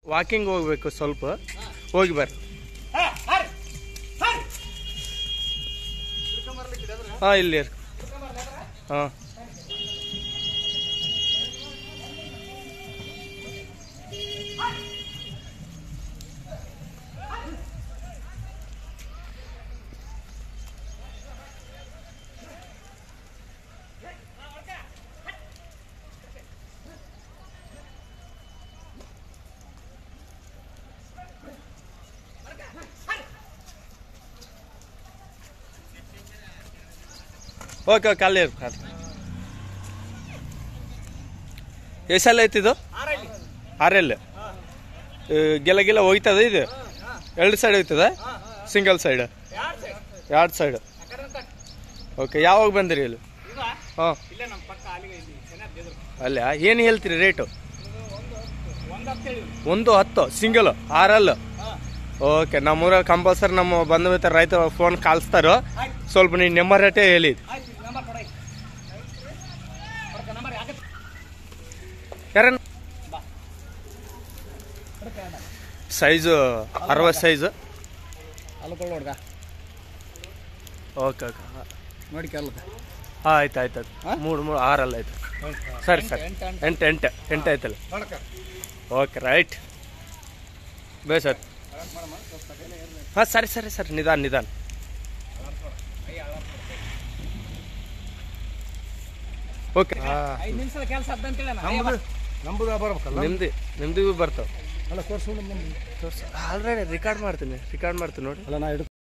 walking ಹೋಗ್ಬೇಕು ಸ್ವಲ್ಪ ಹೋಗಿ ಬರ್ರಿ ಹಾಂ ಇಲ್ಲಿ ಹಾಂ ಓಕೆ ಓಕೆ ಅಲ್ಲೇ ಇರ್ತಾರೆ ಎಷ್ಟೆಲ್ಲ ಐತಿದು ಆರೆಲ್ ಗೆಲ್ಲ ಗೆಲ್ಲ ಹೋಯ್ತದ ಇದು ಎರಡು ಸೈಡ್ ಹೋಯ್ತದ ಸಿಂಗಲ್ ಸೈಡ್ ಎರಡು ಸೈಡ್ ಓಕೆ ಯಾವಾಗ ಬಂದಿರಿ ಇಲ್ಲಿ ಹಾಂ ಅಲ್ಲ ಏನು ಹೇಳ್ತೀರಿ ರೇಟು ಒಂದು ಹತ್ತು ಸಿಂಗಲ್ ಆರಲ್ ಓಕೆ ನಮ್ಮೂರ ಕಂಪಲ್ಸರಿ ನಮ್ಮ ಬಂಧು ಮಿತ್ರ ರೈತರು ಫೋನ್ ಕಾಲ್ಸ್ತಾರೋ ಸ್ವಲ್ಪ ನೀವು ನೆಂಬರ್ ರೇಟೇ ಹೇಳಿ ಯಾರ ಸೈಜು ಅರವತ್ತು ಸೈಜು ಅಲ್ಲ ನೋಡ್ಗ ಓಕೆ ಓಕೆ ನೋಡಿ ಕಲ್ಲ ಹಾಂ ಆಯ್ತು ಆಯ್ತು ಆಯ್ತು ಮೂರು ಮೂರು ಆರಲ್ಲ ಆಯ್ತು ಸರಿ ಸರಿ ಎಂಟು ಎಂಟು ಎಂಟು ಆಯ್ತಲ್ಲ ಓಕೆ ರೈಟ್ ಬೇ ಸರ್ ಹಾಂ ಸರಿ ಸರಿ ಸರಿ ನಿಧಾನ ನಿಧಾನ ಓಕೆ ಐದು ನಿಮಿಷದ ಕೆಲಸ ಅದಂತೇಳಿ ನಮ್ದು ಬರ್ಬೇಕಲ್ಲ ನಿಮ್ದು ನಿಮ್ದು ಬರ್ತಾವೆ ಅಲ್ಲ ತೋರ್ಸು ನಮ್ದು ಆಲ್ರೆಡಿ ರೆಕಾರ್ಡ್ ಮಾಡ್ತೀನಿ ರೆಕಾರ್ಡ್ ಮಾಡ್ತೀನಿ ನೋಡಿ ಅಲ್ಲ ನಾ ಹಿಡ್ಕೊ